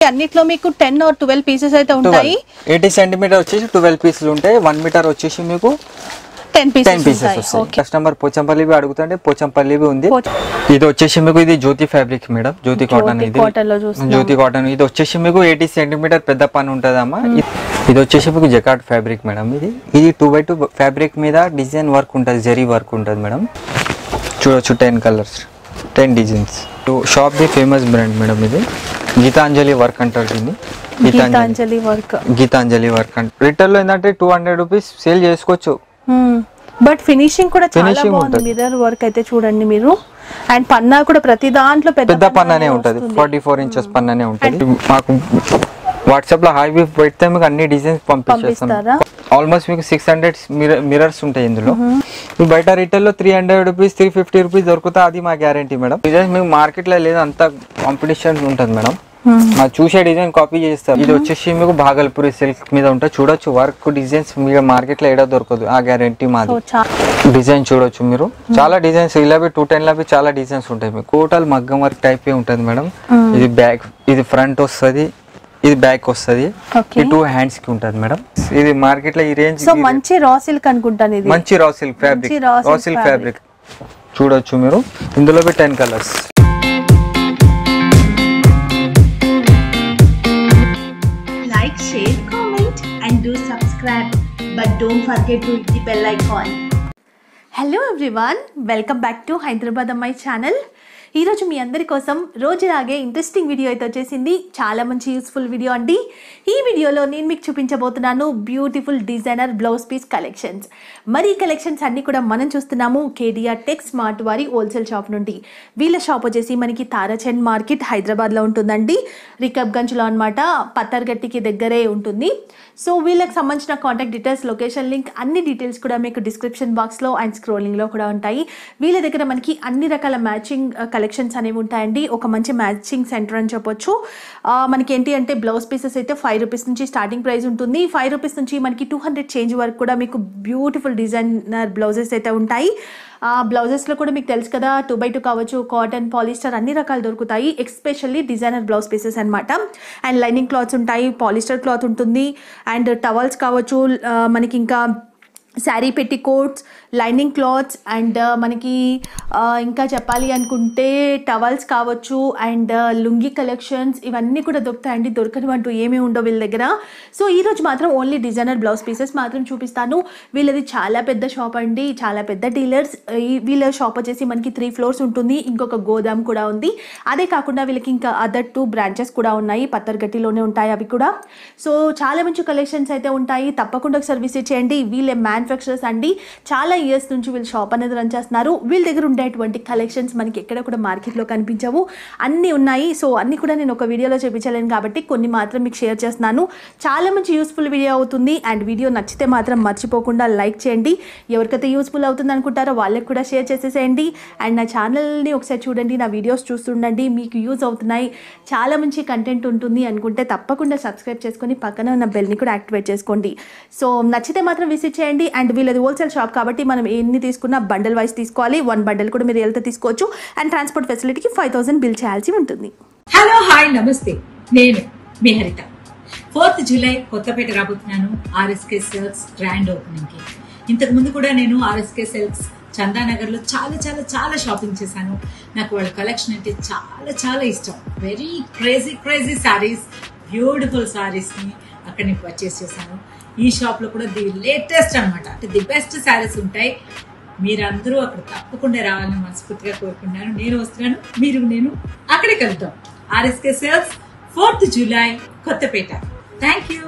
అన్నిట్లో మీకు ten or twelve pieces అయితే ఉంటాయి ఎయిటీ సెంటీమీటర్ వచ్చేసి ట్వెల్వ్ పీసులు ఉంటాయి వన్ మీటర్ వచ్చేసి మీకు టెన్ టెన్ పీసెస్ పీసెస్ ఉంటాయి వస్తాయి ఓకే కస్టమర్ పోచంపల్లి అడుగుతుంటే పోచంపల్లి ఉంది పోచ- ఇది వచ్చేసి మీకు ఇది జ్యోతి ఫ్యాబ్రిక్ మేడం జ్యోతి కాటన్ జ్యోతి ఇది cotton లో చూస్తున్నాం. జ్యోతి కాటన్ ఇది వచ్చేసి మీకు ఎయిటీ సెంటీమీటర్ పెద్ద పని ఉంటుందమ్మా ఇది- ఇది వచ్చేసి మీకు జకాట్ ఫ్యాబ్రిక్ మేడం ఇది ఇది టూ బై టూ ఫ్యాబ్రిక్ మీద డిజైన్ వర్క్ ఉంటుంది జరీ వర్క్ ఉంటుంది మేడం చూడొచ్చు ten colours ten designs shop the famous brand madam ఇది గీతాంజలి వర్క్ అంటారు దీన్ని గీతాంజలి గీతాంజలి వర్క్ గీతాంజలి వర్క్ అంటే రిటైల్ లో ఏంటంటే టూ హండ్రెడ్ రూపీస్ సేల్ చేసుకోవచ్చు బట్ ఫినిషింగ్ కూడా చాలా Finishing బాగుంది ఉంటుంది. మిర్రర్ వర్క్ అయితే చూడండి మీరు అండ్ పన్నా కూడా ప్రతి దాంట్లో పెద్ద పెద్ద పన్ననే ఉంటుంది ఫార్టీ ఫోర్ ఇంచెస్ పన్ననే ఉంటుంది మాకు వాట్సాప్ లో హై వ్యూ పెడితే మీకు అన్ని డిజైన్స్ పంపించేస్తాం పంపిస్తారా? ఆల్మోస్ట్ మీకు సిక్స్ హండ్రెడ్ మిరర్స్ ఉంటాయి ఇందులో మీకు బయట రిటైల్ లో three hundred rupees three fifty rupees దొరుకుతా అది మా గ్యారంటీ మేడం డిజైన్స్ మీకు మార్కెట్ లో లేదు అంత కాంపిటీషన్ ఉంటుంది మేడం మా చూసే డిజైన్ కాపీ చేస్తాం ఇది వచ్చేసి మీకు భాగల్పూరి సిల్క్ మీద ఉంటుంది చూడొచ్చు వర్క్ డిజైన్స్ మీరు మార్కెట్ లో ఏడా దొరకదు ఆ గ్యారంటీ సో మాది చాలా డిజైన్ చూడొచ్చు మీరు చాలా డిజైన్స్ ఇలా టూ టెన్ లాబి చాలా డిజైన్స్ ఉంటాయి మీకు టోటల్ మగ్గం వర్క్ టైప్ ఉంటుంది మేడం ఇది బ్యాక్ ఇది ఫ్రంట్ వస్తది ఇది బ్యాక్ వస్తది Okay. ఈ టూ హ్యాండ్స్ కి ఉంటుంది మేడం ఇది మార్కెట్ లో ఈ రేంజ్ సో మంచి రా సిల్క్ అనుకుంటాను ఇది మంచి రా సిల్క్ ఫ్యాబ్రిక్ మంచి raw silk raw silk fabric చూడొచ్చు మీరు ఇందులో ten colours like, share, comment, and do subscribe. But don't forget to hit the bell icon. Hello everyone welcome back to Hyderabad అమ్మాయి channel ఈరోజు మీ అందరి కోసం రోజులాగే ఇంట్రెస్టింగ్ వీడియో అయితే వచ్చేసింది చాలా మంచి యూస్ఫుల్ వీడియో అండి ఈ వీడియోలో నేను మీకు చూపించబోతున్నాను beautiful designer blouse piece collections మరి ఈ కలెక్షన్స్ అన్నీ కూడా మనం చూస్తున్నాము కేడిఆర్ టెక్ స్మార్ట్ వారి హోల్సేల్ షాప్ నుండి వీళ్ళ షాప్ వచ్చేసి మనకి తారాచంద్ మార్కెట్ హైదరాబాద్లో ఉంటుందండి రికబ్గంజ్లో అనమాట పత్తర్గట్టికి దగ్గరే ఉంటుంది సో వీళ్ళకి సంబంధించిన కాంటాక్ట్ డీటెయిల్స్ లొకేషన్ లింక్ అన్ని డీటెయిల్స్ కూడా మీకు డిస్క్రిప్షన్ బాక్స్లో అండ్ స్క్రోలింగ్లో కూడా ఉంటాయి వీళ్ళ దగ్గర మనకి అన్ని రకాల మ్యాచింగ్ కలెక్షన్స్ అనేవి ఉంటాయండి ఒక మంచి మ్యాచింగ్ సెంటర్ అని చెప్పొచ్చు ఆ, మనకి ఏంటి అంటే బ్లౌజ్ పీసెస్ అయితే ఫైవ్ రూపీస్ నుంచి స్టార్టింగ్ ప్రైస్ ఉంటుంది ఫైవ్ రూపీస్ నుంచి మనకి టూ హండ్రెడ్ చేంజ్ వరకు కూడా మీకు బ్యూటిఫుల్ డిజైనర్ బ్లౌజెస్ అయితే ఉంటాయి ఆ బ్లౌజెస్లో కూడా మీకు తెలుసు కదా టూ బై టూ కావచ్చు కాటన్ పాలిస్టర్ అన్ని రకాలు దొరుకుతాయి ఎక్స్పెషల్లీ డిజైనర్ బ్లౌజ్ పీసెస్ అనమాట అండ్ లైనింగ్ క్లాత్స్ ఉంటాయి పాలిస్టర్ క్లాత్ ఉంటుంది అండ్ టవల్స్ కావచ్చు ఆ, మనకి ఇంకా శారీ పెట్టి కోట్స్ లైనింగ్ క్లాత్స్ అండ్ మనకి ఆ, ఇంకా చెప్పాలి అనుకుంటే టవల్స్ కావచ్చు అండ్ లుంగి కలెక్షన్స్ ఇవన్నీ కూడా దొరుకుతాయండి దొరకనివంటూ ఏమీ ఉండవు వీళ్ళ దగ్గర సో ఈరోజు మాత్రం ఓన్లీ డిజైనర్ బ్లౌజ్ పీసెస్ మాత్రం చూపిస్తాను వీళ్ళది చాలా పెద్ద షాప్ అండి చాలా పెద్ద డీలర్స్ వీళ్ళ షాప్ వచ్చేసి మనకి త్రీ ఫ్లోర్స్ ఉంటుంది ఇంకొక గోదాం కూడా ఉంది అదే కాకుండా వీళ్ళకి ఇంకా అదర్ టూ బ్రాంచెస్ కూడా ఉన్నాయి పత్తర్గట్టిలోనే ఉంటాయి అవి కూడా సో చాలా మంచి కలెక్షన్స్ అయితే ఉంటాయి తప్పకుండా ఒకసారి విజిట్ చేయండి వీళ్ళే మ్యానుఫ్యాక్చరర్స్ అండి చాలా ఇయర్స్ నుంచి వీళ్ళు షాప్ అనేది రన్ చేస్తున్నారు వీళ్ళ దగ్గర ఉండేటువంటి కలెక్షన్స్ మనకి ఎక్కడ కూడా మార్కెట్లో కనిపించవు అన్నీ ఉన్నాయి సో అన్నీ కూడా నేను ఒక వీడియోలో చూపించలేను కాబట్టి కొన్ని మాత్రం మీకు షేర్ చేస్తున్నాను చాలా మంచి యూస్ఫుల్ వీడియో అవుతుంది అండ్ వీడియో నచ్చితే మాత్రం మర్చిపోకుండా లైక్ చేయండి ఎవరికైతే యూస్ఫుల్ అవుతుంది అనుకుంటారో వాళ్ళకి కూడా షేర్ చేసేసేయండి అండ్ నా ఛానల్ని ఒకసారి చూడండి నా వీడియోస్ చూస్తుండండి మీకు యూజ్ అవుతున్నాయి చాలా మంచి కంటెంట్ ఉంటుంది అనుకుంటే తప్పకుండా సబ్స్క్రైబ్ చేసుకొని పక్కన ఉన్న బెల్ని కూడా యాక్టివేట్ చేసుకోండి సో నచ్చితే మాత్రం విజిట్ చేయండి అండ్ వీళ్ళది హోల్సేల్ షాప్ కాబట్టి మనం ఎన్ని తీసుకున్నా బండల్ వైస్ తీసుకోవాలి వన్ బండల్ కూడా మీరు వెళ్తే తీసుకోవచ్చు అండ్ ట్రాన్స్పోర్ట్ ఫెసిలిటీకి ఫైవ్ థౌసండ్ బిల్ చేయాల్సి ఉంటుంది హలో హాయ్ నమస్తే నేను మీ హరిత ఫోర్త్ జూలై కొత్తపేట రాబోతున్నాను ఆర్ఎస్కే సెల్స్ గ్రాండ్ ఓపెనింగ్ కి ఇంతకు ముందు కూడా నేను ఆర్ఎస్కే సెల్స్ చందానగర్ లో చాలా చాలా చాలా షాపింగ్ చేశాను నాకు వాళ్ళ కలెక్షన్ అంటే చాలా చాలా ఇష్టం very crazy crazy saris beautiful saris ని అక్కడ నేను పర్చేస్ చేశాను ఈ షాప్ లో కూడా ది లేటెస్ట్ అన్నమాట అంటే ది బెస్ట్ సారీస్ ఉంటాయి మీరందరూ అక్కడ తప్పకుండా రావాలని మనస్ఫూర్తిగా కోరుకున్నాను నేను వస్తున్నాను మీరు నేను అక్కడే కలుద్దాం RSK sales fourth July Kothapet thank you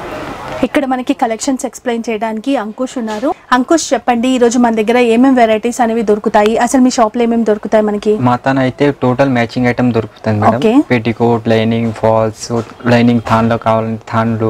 ఇక్కడ మనకి కలెక్షన్స్ ఎక్స్ప్లెయిన్ చేయడానికి అంకుష్ ఉన్నారు అంకుష్ చెప్పండి ఈ రోజు మన దగ్గర ఏమేమి వెరైటీస్ అనేవి దొరుకుతాయి అసలు మీ షాప్ లో ఏమేమి దొరుకుతాయి మనకి మా తన అయితే టోటల్ మ్యాచింగ్ ఐటమ్ దొరుకుతుంది madam Okay. Petticoat lining falls lining థాన్లో కావాలంటే థాన్లు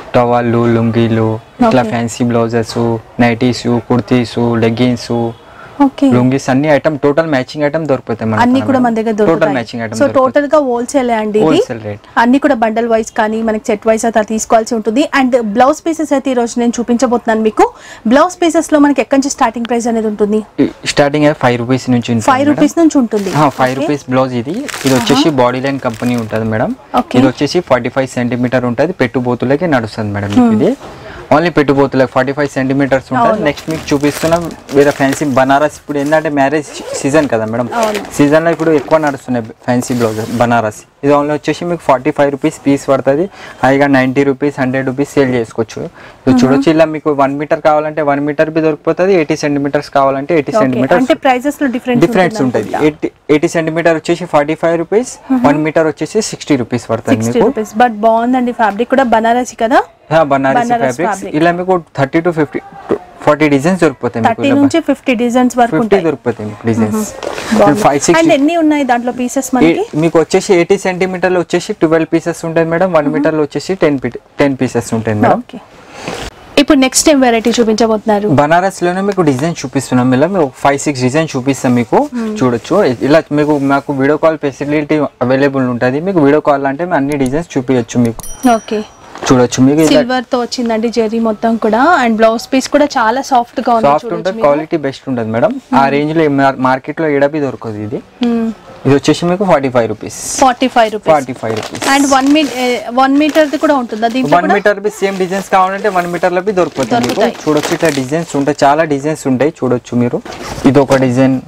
టవాళ్ళు లుంగీలు ఇట్లా Okay. Fancy blouses nighties kurtis leggings okay lungis అన్ని ఐటమ్ టోటల్ మ్యాచింగ్ ఐటమ్ దొరుకుతాయి మనకి అన్ని కూడా మన దగ్గర టోటల్ మ్యాచింగ్ దొరుకుతాయి ఐటమ్ సో టోటల్ గా హోల్సేల్ అండి ఇది హోల్సేల్ రేట్ అన్ని కూడా బండల్ వైస్ కానీ మనకి సెట్ వైస్ అయితే తీసుకోవాల్సి ఉంటుంది అండ్ బ్లౌజ్ పీసెస్ అయితే ఈ రోజు నేను చూపించబోతున్నాను మీకు బ్లౌజ్ పీసెస్ లో మనకి ఎక్కడి నుంచి స్టార్టింగ్ ప్రైస్ అనేది ఉంటుంది స్టార్టింగ్ ఫైవ్ రూపీస్ నుంచి ఉంటుంది ఫైవ్ మేడం. రూపీస్ నుంచి ఉంటుంది ఫైవ్ రూపీస్ బ్లౌజ్ ఇది ఇది వచ్చేసి బాడీ లైన్ కంపెనీ ఉంటుంది మేడం Okay. ఇది వచ్చేసి ఫార్టీ ఫైవ్ సెంటీమీటర్ ఉంటుంది పెట్టుబోతులకి నడుస్తుంది మేడం మీకు ఇది ఓన్లీ పెట్టుబోతులకి ఫార్టీ ఫైవ్ సెంటీమీటర్స్ ఉంటుంది నెక్స్ట్ మీకు చూపిస్తున్నాం వేరే ఫ్యాన్సీ బనారస్ ఇప్పుడు ఏంటంటే మ్యారేజ్ సీజన్ కదా మేడం అవును. సీజన్ లో ఇప్పుడు ఎక్కువ నడుస్తున్నాయి ఫ్యాన్సీ బ్లౌజ్ బనారస్ ఇది ఓన్లీ వచ్చేసి మీకు ఫార్టీ ఫైవ్ రూపీస్ పీస్ పడుతుంది హాయిగా ninety rupees hundred rupees sale చేసుకోవచ్చు ఇది చూడొచ్చు ఇలా మీకు వన్ మీటర్ కావాలంటే వన్ మీటర్ బి దొరికిపోతుంది ఎయిటీ సెంటీమీటర్స్ కావాలంటే ఎయిటీ Okay. సెంటీమీటర్స్ అంటే ప్రైజెస్ లో డిఫరెన్స్ డిఫరెన్స్ ఉంటుంది ఎయిటీ ఎయిటీ సెంటీమీటర్ వచ్చేసి forty five rupees one metre వచ్చేసి సిక్స్టీ రూపీస్ పడుతుంది సిక్స్టీ మీకు రూపీస్ బట్ బాగుందండి ఫ్యాబ్రిక్ కూడా బనారసి కదా హా, బనారసి బనారస్ ఫ్యాబ్రిక్స్ fabric. ఇలా మీకు thirty to fifty forty designs దొరికిపోతాయి థర్టీ మీకు నుంచి ఫిఫ్టీ డిజైన్స్ వరకు ఫిఫ్టీ ఉంటాయి దొరికిపోతాయి మీకు డిజైన్స్ బాగుంది. ఫైవ్ అండ్ సిక్స్టీ ఎన్ని ఉన్నాయి దాంట్లో పీసెస్ మనకి మీకు వచ్చేసి ఎయిటీ సెంటీమీటర్లు వచ్చేసి ట్వెల్వ్ పీసెస్ ఉంటాయి మేడం వన్ మీటర్లో వచ్చేసి టెన్ టెన్ పీసెస్ ఉంటాయి మేడం ఓకే ఇప్పుడు నెక్స్ట్ ఏం వెరైటీ చూపించబోతున్నారు బనారస్ లోనే మీకు డిజైన్ చూపిస్తున్నాం ఇలా మీకు ఫైవ్ సిక్స్ డిజైన్ చూపిస్తాం మీకు చూడొచ్చు ఇలా మీకు మాకు వీడియో కాల్ ఫెసిలిటీ అవైలబుల్ ఉంటుంది మీకు వీడియో కాల్ అంటే మేము అన్ని డిజైన్స్ చూపించచ్చు మీకు ఓకే చూడొచ్చు మీకు ఇలా సిల్వర్ తో వచ్చిందండి జెరీ మొత్తం కూడా అండ్ బ్లౌజ్ పీస్ కూడా చాలా సాఫ్ట్ గా ఉంది సాఫ్ట్ ఉంటుంది క్వాలిటీ బెస్ట్ ఉంటుంది మేడం ఆ రేంజ్ లో మార్కెట్ లో ఎడబి దొరకదు ఇది ఇది వచ్చేసి మీకు forty five rupees forty five rupees forty five rupees and one మీ వన్ మీటర్ కూడా ఉంటుందా దీంట్లో వన్ మీటర్ బి సేమ్ డిజైన్స్ కావాలంటే వన్ మీటర్ లో బి దొరుకుతుంది మీకు దొరుకుతాయి. చూడొచ్చు ఇట్లా డిజైన్స్ ఉంటాయి చాలా డిజైన్స్ ఉంటాయి చూడొచ్చు మీరు ఇది ఒక డిజైన్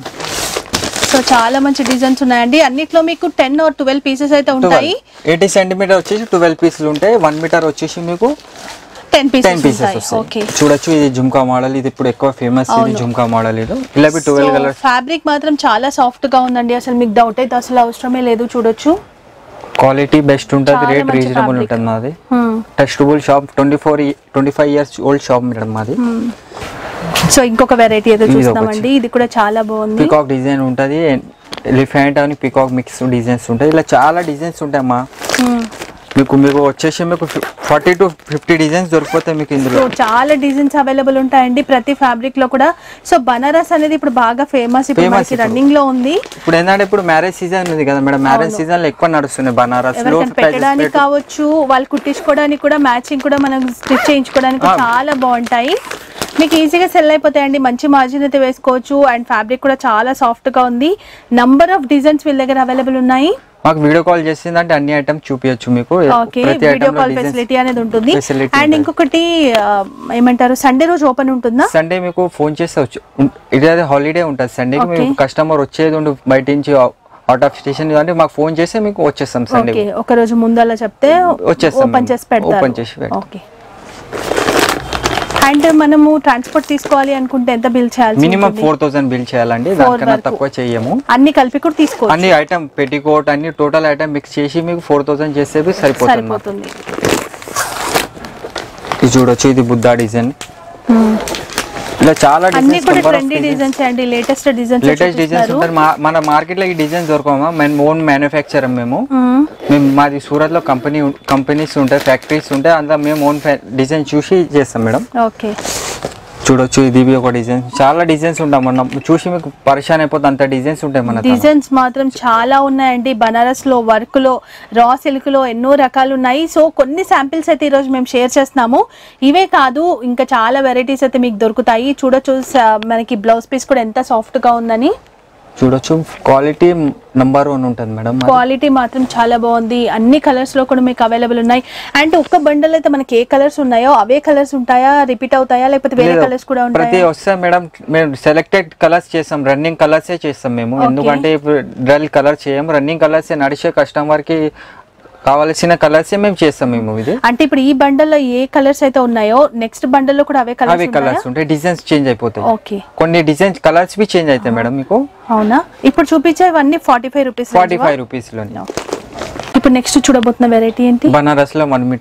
సో చాలా మంచి డిజైన్స్ ఉన్నాయండి అన్నిట్లో మీకు టెన్ ఆర్ ట్వెల్వ్ పీసెస్ అయితే ఉంటాయి ఎయిటీ సెంటీమీటర్ వచ్చేసి ట్వెల్వ్ పీసులు ఉంటాయి వన్ మీటర్ వచ్చేసి మీకు టెన్ టెన్ పీసెస్ పీసెస్ ఉంటాయి ఓకే వస్తాయి చూడొచ్చు ఇది జుమ్కా మోడల్ ఇది ఇప్పుడు ఎక్కువ ఫేమస్ ఇది జుమ్కా మోడల్ ఇది ఇలా బి ట్వెల్వ్ కలర్స్ ఫ్యాబ్రిక్ మాత్రం చాలా సాఫ్ట్ గా ఉందండి అసలు మీకు డౌట్ అయితే అసలు అవసరమే లేదు చూడొచ్చు క్వాలిటీ బెస్ట్ ఉంటుంది చాలా రేట్ మంచి రీజనబుల్ fabric. ఉంటుంది మాది Hmm. టెస్టబుల్ shop twenty four twenty five years old shop madam మాది సో ఇంకొక వెరైటీ ఏదో ఇది ఒకటి. చూస్తున్నామండి ఇది కూడా చాలా బాగుంది పికాక్ డిజైన్ ఉంటుంది ఎలిఫెంట్ అని పికాక్ మిక్స్ డిజైన్స్ ఉంటాయి ఇలా చాలా డిజైన్స్ ఉంటాయి అమ్మా Hmm. మీకు మీకు వచ్చేసి మీకు ఫార్టీ టు ఫిఫ్టీ డిజైన్స్ దొరికిపోతాయి మీకు ఇందులో సో చాలా డిజైన్స్ అవైలబుల్ ఉంటాయండి ప్రతి ఫ్యాబ్రిక్ లో కూడా సో బనారస్ అనేది ఇప్పుడు బాగా ఫేమస్ ఇప్పుడు Famous మనకి ఇప్పుడు. రన్నింగ్ లో ఉంది ఇప్పుడు ఏంటంటే ఇప్పుడు మ్యారేజ్ సీజన్ ఉంది కదా మేడం మ్యారేజ్ సీజన్ లో ఎక్కువ నడుస్తున్నాయి బనారస్ లో ఎవరికైనా పెట్టడానికి కావచ్చు వాళ్ళు కుట్టించుకోవడానికి కూడా మ్యాచింగ్ కూడా మనం స్టిచ్ చేయించుకోవడానికి ఆ. చాలా బాగుంటాయి మీకు ఈజీగా సెల్ అయిపోతాయండి మంచి మార్జిన్ అయితే వేసుకోవచ్చు అండ్ ఫ్యాబ్రిక్ కూడా చాలా సాఫ్ట్ గా ఉంది నంబర్ ఆఫ్ డిజైన్స్ వీళ్ళ దగ్గర అవైలబుల్ ఉన్నాయి మాకు వీడియో కాల్ చేసిందంటే అన్ని ఐటమ్ చూపించచ్చు మీకు ఓకే ప్రతి వీడియో ఐటమ్ లో కాల్ డిజైన్స్ ఫెసిలిటీ అనేది ఉంటుంది facility అండ్ ఉంటుంది. ఇంకొకటి ఆ, ఏమంటారు సండే రోజు ఓపెన్ ఉంటుందా సండే మీకు ఫోన్ చేస్తే వచ్చు ఉం- ఇది అదే హాలిడే ఉంటుంది సండే Okay. మీకు కస్టమర్ వచ్చేది ఉండు బయట నుంచి అవుట్ ఆఫ్ స్టేషన్ అంటే మాకు ఫోన్ చేస్తే మీకు వచ్చేస్తాం సండే ఓకే ఒక రోజు ముందు అలా చెప్తే వచ్చేస్తాం ఓపెన్ మేము. చేసి పెడతారు Open చేసి పెడతాం. ఓకే అండ్ మనము ట్రాన్స్పోర్ట్ తీసుకోవాలి అనుకుంటే ఎంత బిల్ చేయాలి మినిమం ఫోర్ థౌసండ్ బిల్ చేయాలండి Four దానికన్నా వరకు. తక్కువ చేయము అన్ని కలిపి కూడా తీసుకోవచ్చు అన్ని ఐటమ్ పెట్టికోట్ అన్ని టోటల్ ఐటమ్ మిక్స్ చేసి మీకు ఫోర్ థౌసండ్ చేస్తే బి సరిపోతుంది మాకు. సరిపోతుంది ఇది చూడొచ్చు ఇది బుద్ధా డిజైన్ ఇలా చాలా అన్ని డిజైన్స్ కూడా ట్రెండీ డిజైన్స్ అండి లేటెస్ట్ డిజైన్స్ లేటెస్ట్ డిజైన్స్ ఉంటాయి మా- మన మార్కెట్ లో ఈ డిజైన్స్ దొరకమా మేము ఓన్ మ్యానుఫ్యాక్చర్ మేము మేము మాది సూరత్ లో కంపెనీ కంపెనీస్ ఉంటాయి ఫ్యాక్టరీస్ ఉంటాయి అందులో మేము ఓన్ డిజైన్ చూసి చేస్తాం మేడం ఓకే చూడొచ్చు ఇది ఇవి ఒక డిజైన్ చాలా డిజైన్స్ ఉంటాయి మొన్న చూసి మీకు పరిశాన్ అయిపోతే అంత డిజైన్స్ ఉంటాయి మన దగ్గర. డిజైన్స్ మాత్రం చాలా ఉన్నాయండి బనారస్ లో వర్క్ లో రా సిల్క్ లో ఎన్నో రకాలు ఉన్నాయి సో కొన్ని శాంపిల్స్ అయితే ఈరోజు మేము షేర్ చేస్తున్నాము ఇవే కాదు ఇంకా చాలా వెరైటీస్ అయితే మీకు దొరుకుతాయి చూడొచ్చు స- మనకి బ్లౌజ్ పీస్ కూడా ఎంత సాఫ్ట్ గా ఉందని చూడొచ్చు క్వాలిటీ నంబర్ వన్ ఉంటుంది మేడం మాది. క్వాలిటీ మాత్రం చాలా బాగుంది అన్ని కలర్స్ లో కూడా మీకు అవైలబుల్ ఉన్నాయి అండ్ ఒక్క బండల్ అయితే మనకి ఏ కలర్స్ ఉన్నాయో అవే కలర్స్ ఉంటాయా రిపీట్ అవుతాయా లేకపోతే వేరే లేదు, కలర్స్ కూడా ప్రతి ఉంటాయా వస్తాయి మేడం మేము సెలెక్టెడ్ కలర్స్ చేస్తాం రన్నింగ్ కలర్సే చేస్తాం మేము Okay. ఎందుకంటే ఇప్పుడు డ్రల్ కలర్ చేయం రన్నింగ్ కలర్సే నడిచే కస్టమర్ కి కావాల్సిన కలర్సే మేము చేస్తాం మేము ఇది అంటే ఇప్పుడు ఈ బండల్ లో ఏ కలర్స్ అయితే ఉన్నాయో నెక్స్ట్ బండల్ లో కూడా అవే అవి కలర్స్ కలర్స్ ఉంటాయి డిజైన్స్ చేంజ్ అయిపోతాయి ఓకే కొన్ని డిజైన్స్ కలర్స్ బి చేంజ్ అవుతాయి మేడం మీకు అవునా ఇప్పుడు చూపించేవన్నీ forty five rupees forty five rupees లోని ఇప్పుడు నెక్స్ట్ చూడబోతున్న వెరైటీ ఏంటి బనారస్ లో వన్ మీటర్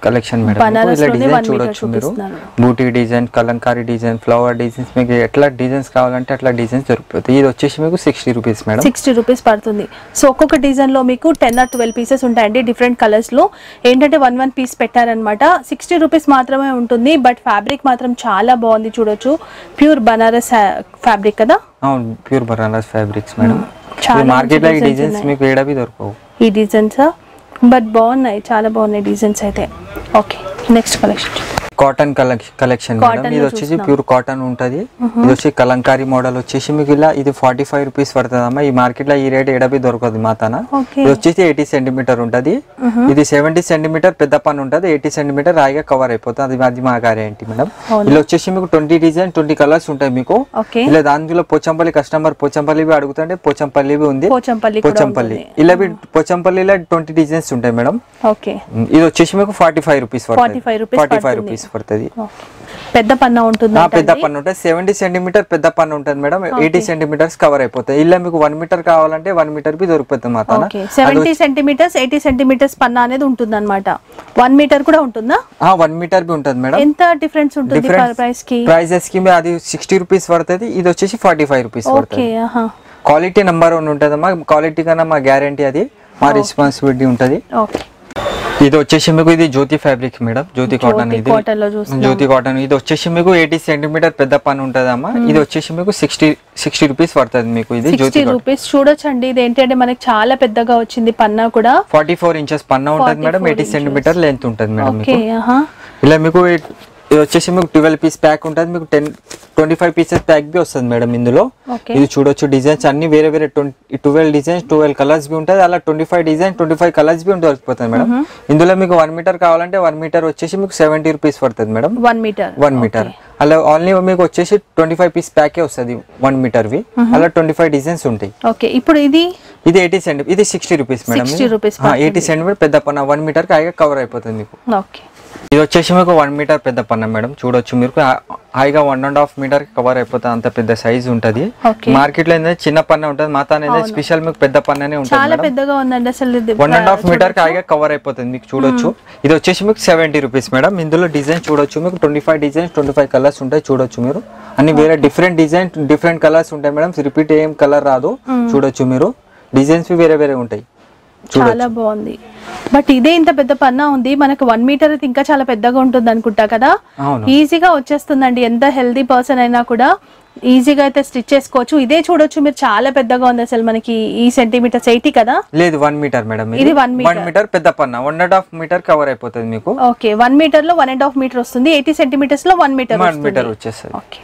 కలెక్షన్ మేడం మీకు బనారస్ ఇలా లోనే డిజైన్ one meter చూడొచ్చు మీరు చూపిస్తున్నారు. బూటీ design kalamkari design flower designs మీకు ఎట్లా డిజైన్స్ కావాలంటే అట్లా డిజైన్స్ దొరికిపోతాయి ఇది వచ్చేసి మీకు sixty rupees madam sixty rupees పడుతుంది సో ఒక్కొక్క డిజైన్ లో మీకు టెన్ ఆర్ ట్వెల్వ్ పీసెస్ ఉంటాయండి డిఫరెంట్ కలర్స్ లో ఏంటంటే వన్ వన్ పీస్ పెట్టారనమాట సిక్స్టీ రూపీస్ మాత్రమే ఉంటుంది బట్ ఫ్యాబ్రిక్ మాత్రం చాలా బాగుంది చూడొచ్చు ప్యూర్ బనారస్ ఫ్యాబ్రిక్ కదా అవును ప్యూర్ బనారస్ ఫ్యాబ్రిక్స్ మేడం చాలా మార్కెట్ లో ఈ మంచి designs డిజైన్స్ ఉన్నాయి. మీకు ఏడవి దొరకవు ఈ డిజైన్స్ బట్ బాగున్నాయి చాలా బాగున్నాయి డిజైన్స్ అయితే okay next collection cotton collection Cotton madam ఇది లో వచ్చేసి చూస్తున్నాం. ప్యూర్ కాటన్ ఉంటది ఇది వచ్చి కలంకారీ మోడల్ వచ్చేసి మీకు ఇలా ఇది ఫార్టీ ఫైవ్ రూపీస్ పడుతుంది అమ్మా ఈ మార్కెట్ లో ఈ రేట్ ఎడబి దొరకదు మా తన Okay. ఇది వచ్చేసి ఎయిటీ సెంటీమీటర్ ఉంటది ఇది సెవెంటీ సెంటీమీటర్ పెద్ద పన్ను ఉంటది ఎయిటీ సెంటీమీటర్ రాయిగా కవర్ అయిపోతుంది అది అది మా గ్యారెంటీ మేడం అవునా? ఇలా వచ్చేసి మీకు ట్వంటీ డిజైన్ ట్వంటీ కలర్స్ ఉంటాయి మీకు ఓకే ఇలా దాంట్లో పోచంపల్లి కస్టమర్ పోచంపల్లివి అడుగుతుంటే పోచంపల్లివి ఉంది పోచంపల్లి కూడా పోచంపల్లి ఉంటుంది. ఇలా పోచంపల్లిలో ట్వంటీ డిజైన్స్ ఉంటాయి మేడం ఓకే ఇది వచ్చేసి మీకు forty five rupees 45 rupees forty five పడుతుంది. రూపీస్ పడుతుంది ఓకే పెద్ద పన్నా ఉంటుంది ఆ, పెద్ద పన్ను ఉంటుంది సెవెంటీ సెంటీమీటర్ పెద్ద పన్ను ఉంటుంది మేడం ఎయిటీ సెంటీమీటర్స్ కవర్ అయిపోతాయి ఇలా మీకు వన్ మీటర్ కావాలంటే వన్ మీటర్ బి దొరికిపోతుంది మా తన okay seventy centimetres eighty centimetres పన్నా అనేది ఉంటుంది అనమాట వన్ మీటర్ కూడా ఉంటుందా వన్ మీటర్ బి ఉంటుంది మేడం ఎంత డిఫరెన్స్ ఉంటుంది డిఫరెంట్ ప్రైస్ కి ప్రైజెస్ కి మీ అది సిక్స్టీ రూపీస్ పడుతుంది ఇది వచ్చేసి ఫార్టీ ఫైవ్ రూపీస్ ఓకే పడుతుంది ఆహా క్వాలిటీ నెంబర్ వన్ ఉంటుంది అమ్మా క్వాలిటీ కన్నా మా గ్యారంటీ అది మా రెస్పాన్సిబిలిటీ ఉంటుంది ఓకే ఇది వచ్చేసి మీకు ఇది జ్యోతి ఫ్యాబ్రిక్ మేడం జ్యోతి కాటన్ ఇది కాటన్ లో చూస్తున్నాం జ్యోతి కాటన్ ఇది వచ్చేసి మీకు ఎయిటీ సెంటీమీటర్ పెద్ద పని ఉంటుంది అమ్మా ఇది వచ్చేసి మీకు సిక్స్టీ సిక్స్టీ రూపీస్ పడుతుంది మీకు ఇది జ్యోతి సిక్స్టీ రూపీస్ చూడొచ్చండి ఇది ఏంటంటే మనకి చాలా పెద్దగా వచ్చింది పన్నా కూడా ఫార్టీ ఫోర్ ఇంచెస్ పన్న ఉంటుంది మేడం 44 ఎయిటీ సెంటీమీటర్ లెంత్ ఉంటుంది మేడం ఓకే మీకు ఆహా ఇలా మీకు ఇ- ఇది వచ్చేసి మీకు ట్వెల్వ్ పీస్ ప్యాక్ ఉంటుంది మీకు ten twenty five pieces pack బి వస్తుంది మేడం ఇందులో ఓకే ఇది చూడొచ్చు డిజైన్స్ అన్ని వేరే వేరే twenty twelve designs twelve colours బి ఉంటుంది అలా twenty five design twenty five colours బి దొరికిపోతుంది మేడం ఇందులో మీకు వన్ మీటర్ కావాలంటే వన్ మీటర్ వచ్చేసి మీకు సెవెంటీ రూపీస్ పడుతుంది madam one metre one metre అలా ఓన్లీ మీకు వచ్చేసి ట్వంటీ ఫైవ్ పీస్ ప్యాకే వస్తుంది వన్ మీటర్ వి అలా ట్వంటీ ఫైవ్ డిజైన్స్ ఉంటాయి ఓకే ఇప్పుడు ఇది ఇది ఎయిటీ సెంటీ ఇది sixty rupees madam 60 rupees eighty centimetre పెద్ద పన్న వన్ మీటర్ కి హాయిగా కవర్ అయిపోతుంది మీకు ఓకే ఇది వచ్చేసి మీకు వన్ మీటర్ పెద్ద పన్న మేడం చూడొచ్చు మీరు హా- హాయిగా one and half metre cover అయిపోతుంది అంత పెద్ద సైజ్ ఉంటది Okay. మార్కెట్ లో ఏంటంటే చిన్న పన్న ఉంటుంది మా తానే స్పెషల్ మీకు పెద్ద పన్ననే ఉంటుంది చాలా మేడం పెద్దగా ఉందండి అసలు ఇది వన్ అండ్ హాఫ్ మీటర్ కి హాయిగా కవర్ అయిపోతుంది మీకు చూడొచ్చు ఇది వచ్చేసి మీకు సెవెంటీ రూపీస్ మేడం ఇందులో డిజైన్ చూడొచ్చు మీకు twenty five designs twenty five colours ఉంటాయి చూడొచ్చు మీరు అన్ని వేరే డిఫరెంట్ డిజైన్ డిఫరెంట్ కలర్స్ ఉంటాయి మేడం రిపీట్ ఏం కలర్ రాదు చూడొచ్చు మీరు డిజైన్స్ వేరే వేరే ఉంటాయి చాలా బాగుంది బట్ ఇదే ఇంత పెద్ద పన్నా ఉంది మనకు వన్ మీటర్ అయితే ఇంకా చాలా పెద్దగా ఉంటుంది అనుకుంటా కదా అవును ఈజీగా వచ్చేస్తుందండి ఎంత హెల్దీ పర్సన్ అయినా కూడా ఈజీగా అయితే స్టిచ్ చేసుకోవచ్చు ఇదే చూడొచ్చు మీరు చాలా పెద్దగా ఉంది అసలు మనకి ఈ సెంటీమీటర్స్ ఎయిటీ కదా లేదు వన్ మీటర్ మేడం ఇది one meter. వన్ మీటర్ పెద్ద పన్న one and half metre cover అయిపోతుంది మీకు ఓకే వన్ మీటర్ లో వన్ అండ్ హాఫ్ మీటర్ వస్తుంది ఎయిటీ సెంటీమీటర్స్ లో వన్ మీటర్ వన్ మీటర్ వచ్చేస్తుంది ఓకే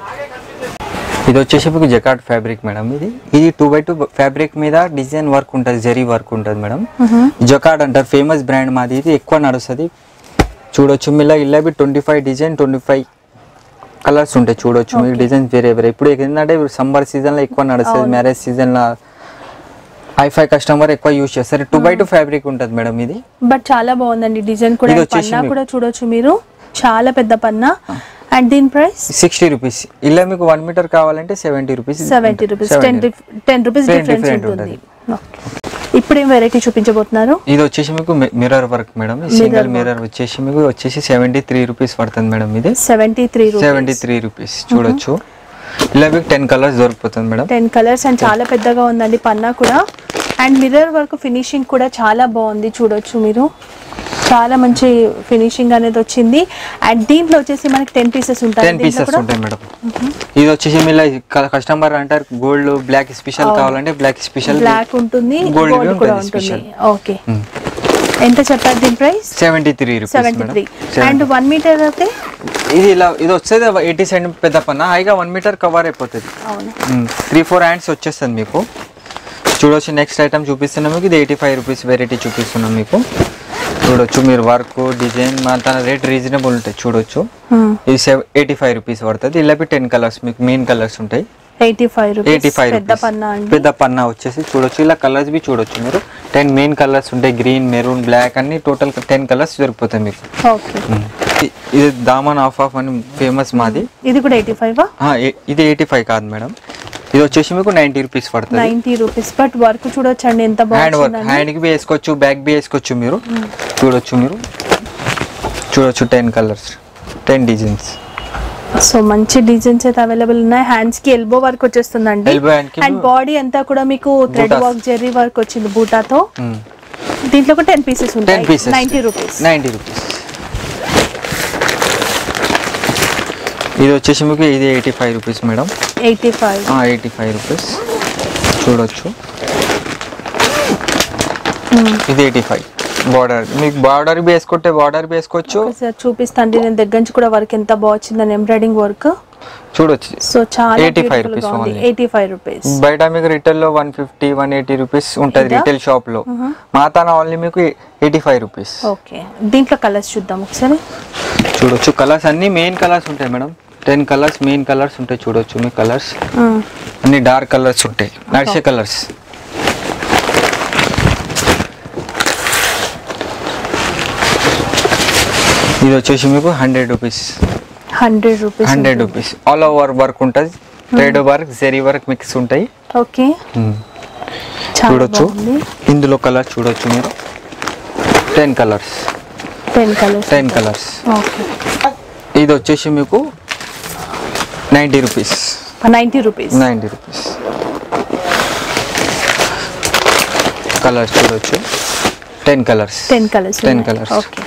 ఇది వచ్చేసి మీకు జకాట్ ఫ్యాబ్రిక్ మేడం ఇది ఇది టూ బై టూ ఫ్యాబ్రిక్ మీద డిజైన్ వర్క్ ఉంటుంది జరీ వర్క్ ఉంటుంది మేడం జకాట్ అంటారు ఫేమస్ బ్రాండ్ మాది ఇది ఎక్కువ నడుస్తుంది చూడొచ్చు మీలా ఇలా twenty five design twenty five colours ఉంటాయి చూడొచ్చు మీకు డిజైన్స్ వేరే వేరే ఇప్పుడు ఏంటంటే సమ్మర్ సీజన్ లో ఎక్కువ నడుస్తుంది మ్యారేజ్ సీజన్ లో ఐఫై కస్టమర్ ఎక్కువ యూజ్ చేస్తారు టూ బై టూ ఫ్యాబ్రిక్ ఉంటుంది మేడం ఇది బట్ చాలా బాగుందండి డిజైన్ కూడా ఇది ఈ వచ్చేసి పన్నా మీకు- కూడా చూడొచ్చు మీరు చాలా పెద్ద పన్నా అండ్ దీని ప్రైస్ సిక్స్టీ రూపీస్ ఇలా మీకు వన్ మీటర్ కావాలంటే seventy rupees seventy rupees ten ten rupees Ten difference different ఉంటుంది Okay. ఇప్పుడు ఏం వెరైటీ చూపించబోతున్నారు ఇది వచ్చేసి మీకు mirror work madam single mirror వచ్చేసి మీకు వచ్చేసి సెవెంటీ త్రీ రూపీస్ పడుతుంది మేడం ఇది seventy three seventy three rupees చూడొచ్చు ఇలా మీకు టెన్ కలర్స్ దొరికిపోతుంది మేడం టెన్ కలర్స్ అండ్ చాలా పెద్దగా ఉందండి పన్నా కూడా అండ్ మిర్రర్ వర్క్ ఫినిషింగ్ కూడా చాలా బాగుంది చూడొచ్చు మీరు చాలా మంచి ఫినిషింగ్ అనేది వచ్చింది అండ్ దీంట్లో వచ్చేసి మనకి టెన్ పీసెస్ ఉంటాయి టెన్ దీంట్లో పీసెస్ కూడా ఉంటాయి మేడం ఇది వచ్చేసి మీ కస్టమర్ అంటారు గోల్డ్ బ్లాక్ స్పెషల్ కావాలంటే బ్లాక్ స్పెషల్ బ్లాక్ ఉంటుంది Gold గోల్డ్ వి కూడా ఉంటుంది ఉంటుంది special. ఓకే ఎంత చెప్పారు దీని price seventy three rupees seventy three madam and one metre అయితే ఇది ఇలా ఇది వచ్చేది ఎయిటీ సెంట్ పెద్ద పన్న హైగా వన్ మీటర్ కవర్ అయిపోతుంది అవును త్రీ ఫోర్ హ్యాండ్స్ వచ్చేస్తుంది మీకు చూడొచ్చు నెక్స్ట్ ఐటమ్ చూపిస్తున్నాం మీకు ఇది ఎయిటీ ఫైవ్ రూపీస్ వెరైటీ చూపిస్తున్నాం మీకు చూడొచ్చు మీరు వర్క్ డిజైన్ మన తన రేట్ రీజనబుల్ ఉంటాయి చూడొచ్చు ఇది సెవెన్ ఎయిటీ ఫైవ్ రూపీస్ పడుతుంది ఇలా టెన్ కలర్స్ మీకు మెయిన్ కలర్స్ ఉంటాయి eighty five eighty rupees five పెద్ద పన్నా అండి పెద్ద పన్నా వచ్చేసి చూడొచ్చు ఇలా కలర్స్ బి చూడొచ్చు మీరు టెన్ మెయిన్ కలర్స్ ఉంటాయి గ్రీన్ మెరూన్ బ్లాక్ అన్ని టోటల్ టెన్ కలర్స్ దొరికిపోతాయి మీకు ఓకే ఇ- ఇది దామన్ ఆఫ్ ఆఫ్ అని ఫేమస్ మాది ఇది కూడా ఎయిటీ ఫైవ్ ఆ, ఇ- ఇది ఎయిటీ ఫైవ్ కాదు మేడం ఇది వచ్చేసి మీకు నైంటీ రూపీస్ పడుతుంది నైన్టీ రూపీస్ బట్ వర్క్ చూడొచ్చండి ఎంత హ్యాండ్ వర్క్ బాగుంది హ్యాండ్ కి వేసుకోవచ్చు బ్యాక్ బి వేసుకోవచ్చు మీరు చూడొచ్చు మీరు చూడొచ్చు ten colours ten designs so మంచి డిజైన్స్ అయితే అవైలబుల్ ఉన్నాయి హ్యాండ్స్ కి ఎల్బో వర్క్ వచ్చేస్తుందండి Elbow hand కి అండ్ బాడీ అంతా కూడా మీకు thread Bootas. Work zari work వచ్చింది బూటాతో దీంట్లో కూడా టెన్ పీసెస్ టెన్ ఉంటాయి pieces ninety rupees ninety rupees ఇది వచ్చేసి మీకు ఇది eighty five rupees madam eighty five eighty five rupees చూడొచ్చు ఇది ఎయిటీ ఫైవ్ బార్డర్ మీకు బార్డర్ బి వేసుకుంటే బార్డర్ బి వేసుకోవచ్చు ఒకసారి చూపిస్తాండి నేను దగ్గర నుంచి కూడా వర్క్ ఎంత బాగా వచ్చిందని ఎంబ్రాయిడింగ్ వర్క్ చూడొచ్చు సో చాలా 85 beautiful rupees గా ఉంది only. ఎయిటీ ఫైవ్ రూపీస్ బయట మీకు రిటైల్ లో one fifty one eighty rupees ఉంటుంది ఇదా? రిటైల్ షాప్ లో మా తాన ఓన్లీ మీకు ఎయిటీ ఫైవ్ రూపీస్ ఓకే దీంట్లో కలర్స్ చూద్దాం ఒకసారి చూడొచ్చు కలర్స్ అన్ని మెయిన్ కలర్స్ ఉంటాయి madam ten colours main colours ఉంటాయి చూడొచ్చు మీ కలర్స్ అన్ని డార్క్ కలర్స్ ఉంటాయి నడిచే కలర్స్ ఇది వచ్చేసి మీకు hundred rupees hundred rupees hundred rupees all over work ఉంటుంది thread work zari work mix ఉంటాయి ఓకే Hmm. చాలా చూడొచ్చు బాగుంది ఇందులో కలర్ చూడొచ్చు మీరు ten colours ten colours ten colours okay ఇది వచ్చేసి మీకు ninety rupees ninety rupees ninety rupees colours చూడొచ్చు ten colours ten colours ten colours okay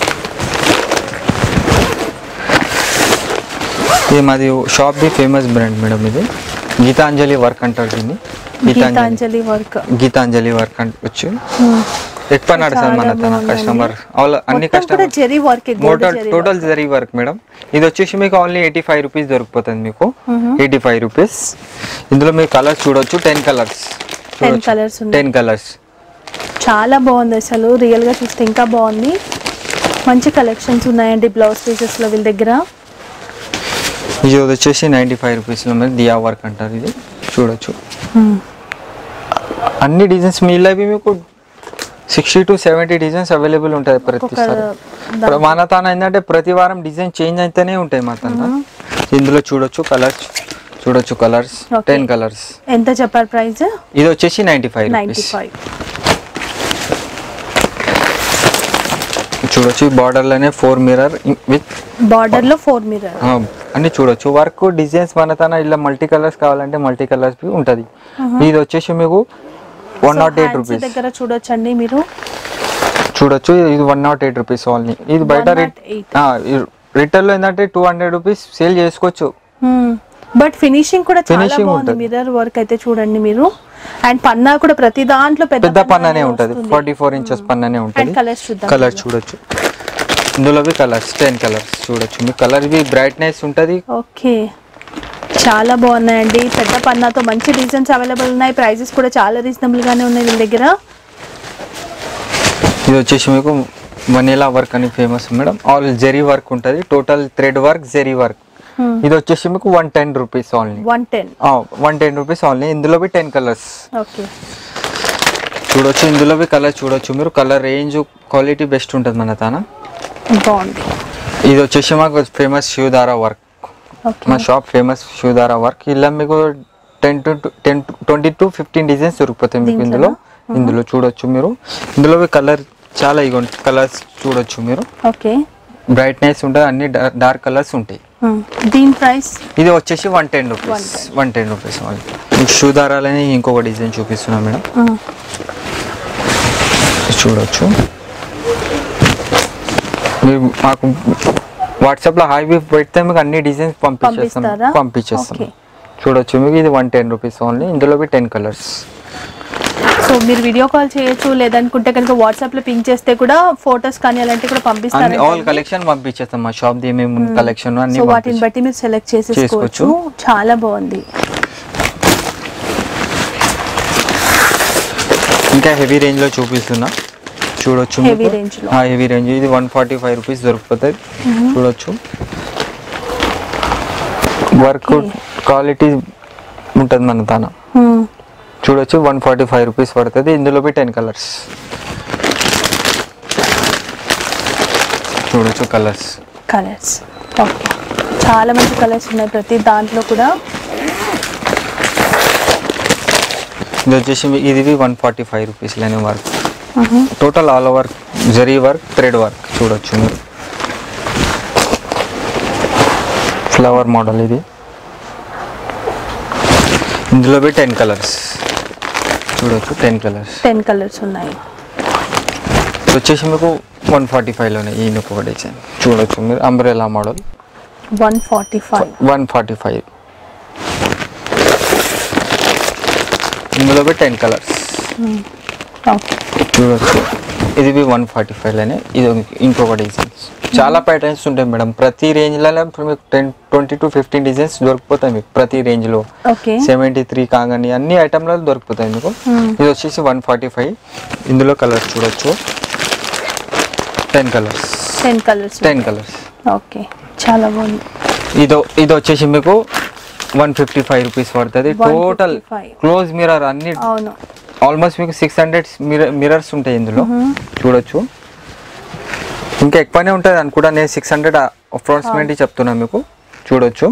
ఇది మాది shop the famous brand madam ఇది గీతాంజలి వర్క్ అంటారు దీన్ని గీతాంజలి గీతాంజలి వర్క్ గీతాంజలి వర్క్ అంటే వచ్చి ఎక్కువ నడుస్తుంది మన తన బాగుందండి. కస్టమర్ ఆల్ అన్ని మొత్తం కూడా customer zari work total total zari work madam ఇది వచ్చేసి మీకు ఓన్లీ ఎయిటీ ఫైవ్ రూపీస్ దొరికిపోతుంది మీకు ఎయిటీ ఫైవ్ రూపీస్ ఇందులో మీరు కలర్స్ చూడొచ్చు టెన్ కలర్స్ టెన్ కలర్స్ ఉన్నాయి టెన్ కలర్స్ చాలా బాగుంది అసలు రియల్ గా చూస్తే ఇంకా బాగుంది మంచి కలెక్షన్స్ ఉన్నాయండి బ్లౌజ్ పీసెస్ లో వీళ్ళ దగ్గర ఇది వచ్చేసి నైంటీ ఫైవ్ రూపీస్లో మీరు దియా వర్క్ అంటారు ఇది చూడొచ్చు అన్ని డిజైన్స్ మీలో అవి మీకు sixty to seventy designs available ఉంటాయి ప్రతిసారి ప్ర- మన తాన ఏంటంటే ప్రతి వారం డిజైన్ చేంజ్ అయితేనే ఉంటాయి మా తన ఇందులో చూడొచ్చు కలర్స్ చూడొచ్చు కలర్స్ Okay. టెన్ కలర్స్ ఎంత చెప్పారు ప్రైస్ ఇది వచ్చేసి ninety five ninety rupees five చూడొచ్చు బార్డర్లోనే ఫోర్ మిరర్ విత్ బార్డర్ లో ఫోర్ మిర్రర్ అన్ని చూడొచ్చు వర్క్ డిజైన్స్ మన తన ఇలా మల్టీ కలర్స్ కావాలంటే మల్టీ కలర్స్ ఉంటుంది ఇది వచ్చేసి మీకు వన్ నాట్ ఎయిట్ రూపీస్ దగ్గర చూడొచ్చండి మీరు చూడొచ్చు ఇది one nought eight rupees only ఇది బయట 108. రిటైల్ లో ఏంటంటే టూ హండ్రెడ్ రూపీస్ సేల్ చేసుకోవచ్చు బట్ ఫినిషింగ్ కూడా చాలా Finishing బాగుంది ఉంటది. మిర్రర్ వర్క్ అయితే చూడండి మీరు అండ్ పన్నా కూడా ప్రతి దాంట్లో పెద్ద పన్ననే పన్నానే ఉంటుంది వస్తుంది. ఫార్టీ ఫోర్ ఇంచెస్ పన్ననే ఉంటుంది And colours చూద్దాం కలర్ ఇందులో. చూడొచ్చు ఇందులోవి కలర్స్ టెన్ కలర్స్ చూడొచ్చు మీ కలర్ ఇవి బ్రైట్నెస్ ఉంటుంది ఓకే చాలా బాగున్నాయండి పెద్ద పన్నాతో మంచి డిజైన్స్ అవైలబుల్ ఉన్నాయి ప్రైజెస్ కూడా చాలా రీజనబుల్ గానే ఉన్నాయి వీళ్ళ దగ్గర ఇది వచ్చేసి మీకు వనీలా వర్క్ అని famous madam all zari work ఉంటుంది total thread work zari work ఇది వచ్చేసి మీకు one ten rupees only one ten one ten rupees only ఇందులో టెన్ కలర్స్ ఓకే చూడొచ్చు ఇందులో కలర్ చూడొచ్చు మీరు కలర్ రేంజ్ క్వాలిటీ బెస్ట్ ఉంటుంది మన తాన బాగుంది ఇది వచ్చేసి మాకు ఫేమస్ శివధార వర్క్ ఓకే మా షాప్ ఫేమస్ శివధార వర్క్ ఇలా మీకు ten to ten twenty to fifteen designs దొరికిపోతాయి మీకు ఇందులో ఇందులో చూడొచ్చు మీరు ఇందులో కలర్ చాలా ఇగో కలర్స్ చూడొచ్చు మీరు ఓకే బ్రైట్నెస్ ఉంటుంది అన్ని డార్క్ కలర్స్ ఉంటాయి దీని ప్రైస్ ఇది వచ్చేసి one ten rupees one ten rupees only మీకు షూ దారాలని ఇంకొక డిజైన్ చూపిస్తున్నా మేడం చూడొచ్చు మీరు మాకు వాట్సాప్లో హాయ్ బీ పెడితే మీకు అన్ని డిజైన్స్ పంపించేస్తాం పంపిస్తారా? పంపించేస్తాం Okay. చూడొచ్చు మీకు ఇది వన్ టెన్ రూపీస్ ఓన్లీ ఇందులో టెన్ కలర్స్ సో మీరు వీడియో కాల్ చేయొచ్చు లేదనుకుంటే కనుక వాట్సాప్ లో పింక్ చేస్తే కూడా ఫొటోస్ కానీ అలాంటివి కూడా అన్ని పంపిస్తారు ఆల్ కలెక్షన్ పంపించేస్తాం మా షాప్ ది మేము కలెక్షన్ అన్ని సో వాటిని పంపించేస్తాం. బట్టి మీరు సెలెక్ట్ చేసేసుకోవచ్చు చేసుకోవచ్చు. చాలా బాగుంది ఇంకా హెవీ రేంజ్ లో చూపిస్తున్నా చూడొచ్చు Heavy range లో. హెవీ రేంజ్ ఇది వన్ ఫార్టీ ఫైవ్ రూపీస్ దొరికిపోతుంది చూడొచ్చు వర్క్ క్వాలిటీ ఉంటుంది మన తన Hmm. చూడొచ్చు వన్ ఫార్టీ ఫైవ్ రూపీస్ పడుతుంది ఇందులో టెన్ కలర్స్ చూడొచ్చు కలర్స్ కలర్స్ ఓకే చాలా మంచి కలర్స్ ఉన్నాయి ప్రతి దాంట్లో కూడా ఇది వచ్చేసి మీ- ఇది వన్ ఫార్టీ ఫైవ్ రూపీస్ లేని work total all over zari work thread work చూడొచ్చు మీరు ఫ్లవర్ మోడల్ ఇది ఇందులో బి టెన్ కలర్స్ చూడొచ్చు టెన్ కలర్స్ టెన్ కలర్స్ ఉన్నాయి వచ్చేసి మీకు వన్ ఫార్టీ ఫైవ్లోనే ఈ ఒక డిజైన్ చూడొచ్చు మీరు umbrella model one forty five one forty five ఇందులో బి టెన్ కలర్స్ ఓకే చూడొచ్చు ఇది బి వన్ ఫార్టీ ఫైవ్లోనే ఇది ఇంకొక డిజైన్స్ చాలా ప్యాటర్న్స్ ఉంటాయి మేడం ప్రతి రేంజ్లో మీకు ten twenty to fifteen designs దొరికిపోతాయి మీకు ప్రతి రేంజ్లో ఓకే సెవెంటీ త్రీ కాగాని అన్ని ఐటమ్లలో దొరికిపోతాయి మీకు ఇది వచ్చేసి వన్ ఫార్టీ ఫైవ్ ఇందులో కలర్స్ చూడొచ్చు ten colours ten colours ten colours okay చాలా బాగుంది ఇదో ఇది వచ్చేసి మీకు వన్ ఫిఫ్టీ ఫైవ్ రూపీస్ పడుతుంది 155. టోటల్ క్లోజ్ మిరర్ అన్ని అవును ఆల్మోస్ట్ మీకు సిక్స్ హండ్రెడ్ మిరర్స్ ఉంటాయి ఇందులో చూడొచ్చు ఇంకా ఎక్కువనే ఉంటుంది అనుకుంటా నేను సిక్స్ హండ్రెడ్ అప్రాక్సిమేట్లీ చెప్తున్నాను మీకు చూడొచ్చు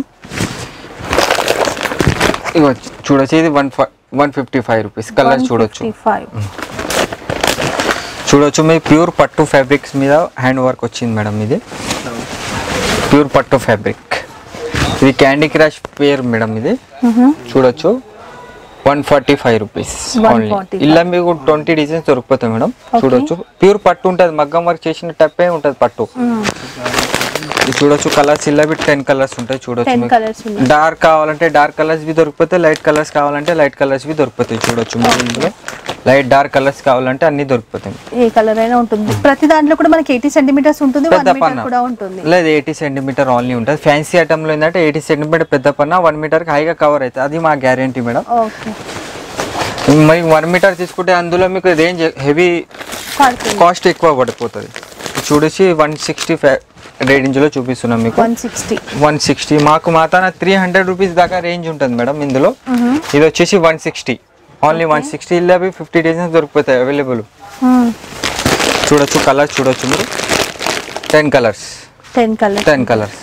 ఇగో చూడొచ్చు ఇది one one fifty five rupees colour చూడొచ్చు ఫైవ్ చూడొచ్చు మీ ప్యూర్ పట్టు ఫ్యాబ్రిక్స్ మీద హ్యాండ్ వర్క్ వచ్చింది మేడం ఇది ప్యూర్ పట్టు ఫ్యాబ్రిక్ ఇది క్యాండీ క్రాష్ పేర్ మేడం ఇది చూడొచ్చు వన్ ఫార్టీ ఫైవ్ రూపీస్ 145. ఇలా మీకు ట్వంటీ డిజైన్స్ దొరికిపోతాయి మేడం చూడొచ్చు ప్యూర్ పట్టు ఉంటుంది మగ్గం వర్క్ చేసిన టప్పే ఉంటుంది పట్టు ఇది చూడొచ్చు కలర్స్ ఇలా బి టెన్ కలర్స్ ఉంటాయి చూడొచ్చు టెన్ మీకు. కలర్స్ ఉన్నాయి డార్క్ కావాలంటే డార్క్ కలర్స్ బి దొరికిపోతాయి లైట్ కలర్స్ కావాలంటే లైట్ కలర్స్ బి దొరికిపోతాయి చూడొచ్చు మీరు ఇందులో లైట్ డార్క్ కలర్స్ కావాలంటే అన్ని దొరికిపోతాయి ఏ కలర్ అయినా ఉంటుంది ప్రతి దాంట్లో కూడా మనకి ఎయిటీ సెంటీమీటర్స్ ఉంటుంది వన్ పెద్ద మీటర్ పన్న కూడా ఉంటుంది లేదు ఎయిటీ సెంటీమీటర్ ఓన్లీ ఉంటుంది ఫ్యాన్సీ ఐటమ్లో ఏంటంటే ఎయిటీ సెంటీమీటర్ పెద్ద పన్న వన్ మీటర్కి హైగా కవర్ అవుతుంది అది మా గ్యారంటీ మేడం ఓకే మరి వన్ మీటర్ తీసుకుంటే అందులో మీకు రేంజ్ హెవీ పడుతుంది కాస్ట్ ఎక్కువ పడిపోతుంది చూడేసి వన్ సిక్స్టీ ఫైవ్ రేంజ్లో చూపిస్తున్నాం మీకు వన్ సిక్స్టీ వన్ సిక్స్టీ మాకు మాతాన త్రీ హండ్రెడ్ రూపీస్ దాకా రేంజ్ ఉంటుంది మేడం ఇందులో ఇది వచ్చేసి one sixty only one sixty ఇలా ఫిఫ్టీ డిజైన్స్ దొరికిపోతాయి అవైలబుల్ చూడొచ్చు కలర్స్ చూడొచ్చు మీరు ten colours ten colours ten colours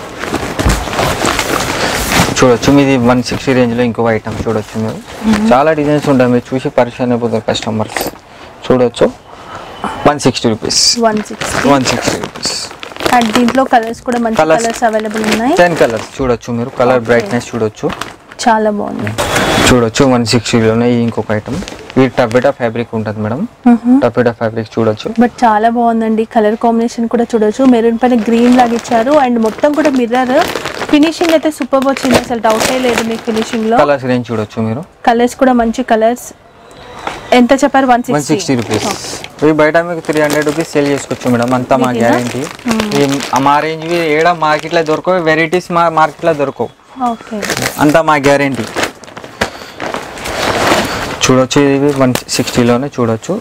చూడొచ్చు మీది వన్ సిక్స్టీ రేంజ్లో ఇంకో ఐటమ్ చూడొచ్చు మీరు చాలా డిజైన్స్ ఉంటాయి మీరు చూసి పరిచయం అయిపోతారు కస్టమర్స్ చూడొచ్చు one sixty rupees one sixty one sixty rupees and దీంట్లో కలర్స్ కూడా మంచి Colours. కలర్స్ అవైలబుల్ ఉన్నాయి టెన్ కలర్స్ చూడొచ్చు మీరు కలర్ బ్రైట్నెస్ చూడొచ్చు చాలా బాగుంది చూడొచ్చు వన్ సిక్స్టీలోనే ఇంకొక ఐటమ్ ఇది టబేటా ఫ్యాబ్రిక్ ఉంటుంది మేడం టబేటా ఫ్యాబ్రిక్ చూడొచ్చు బట్ చాలా బాగుందండి కలర్ కాంబినేషన్ కూడా చూడొచ్చు మెరూన్ పైన గ్రీన్ లాగా ఇచ్చారు అండ్ మొత్తం కూడా మిర్రర్ ఫినిషింగ్ అయితే సూపర్ వచ్చింది అసలు డౌటే లేదు మీకు ఫినిషింగ్ లో కలర్స్ రేంజ్ చూడొచ్చు మీరు కలర్స్ కూడా మంచి కలర్స్ ఎంత చెప్పారు వన్ వన్ సిక్స్టీ రూపీస్ ఇవి బయట మీకు త్రీ హండ్రెడ్ రూపీస్ సేల్ చేసుకోవచ్చు మేడం అంతా మా వీటినా? గ్యారంటీ మా రేంజ్ ఏడ మార్కెట్లో దొరకవు వెరైటీస్ మా మార్కెట్లో దొరకవు ఓకే అంతా మా గ్యారంటీ చూడొచ్చు ఇవి వన్ సిక్స్టీలోనే చూడొచ్చు